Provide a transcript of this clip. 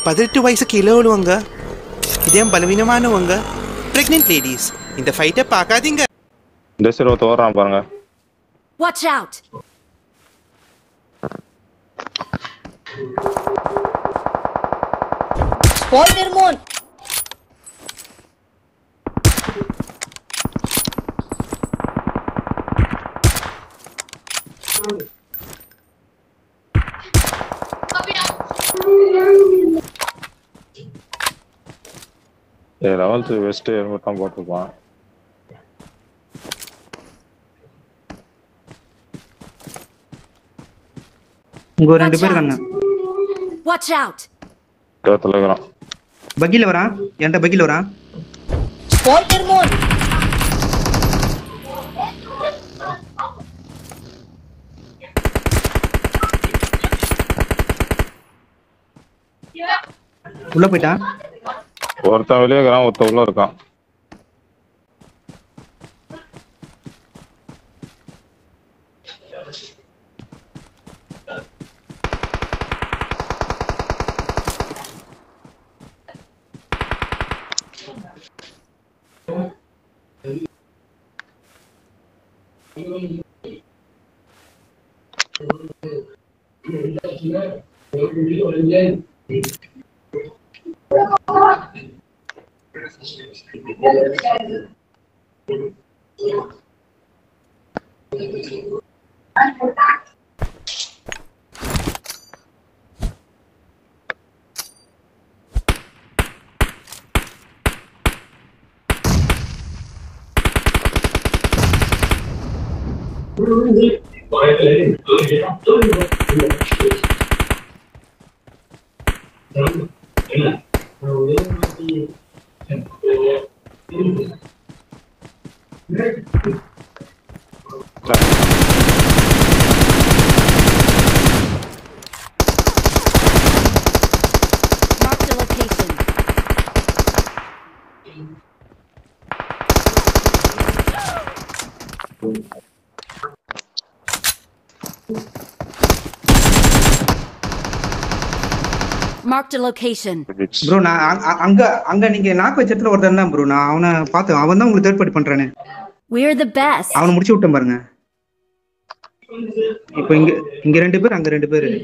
பதினெட்டு வயசு கீழே உள்ளவங்க இதயம் பலவீனமானவங்க பிரெக்னென்ட் லேடிஸ் இந்த ஃபைட்டை பார்க்காதீங்க இந்த சைடு ஒருத்த ஓடுறான் பாருங்க Watch out! Spider-Man! லெவல்த்து வெஸ்ட் ஹெல்மெட் தான் போட்டிருப்பான் இங்க ஒரு ரெண்டு பேர் இருக்காங்க Watch out! இருபத்துல இருக்கிறான் பக்கில வரான் என்கிட்ட பக்கில வரான் Spider-Man! உள்ள போயிட்டான் ஒருத்தன் வெளியே இருக்கிறான் ஒருத்தன் உள்ள இருக்கான் Marked a location. Marked a location. Bro நான் அ- அ- அங்க அங்க நீங்க நாக்கு வச்ச இடத்துல ஒருத்தன் தான் ப்ரோ நான் அவனை பார்த்தேன் அவன் தான் உங்களுக்கு தேர்ட் பார்ட்டி பண்றானே We're the best. அவனை முடிச்சு விட்டேன் பாருங்க இப்போ இங்க இங்க ரெண்டு பேர் அங்க ரெண்டு பேர்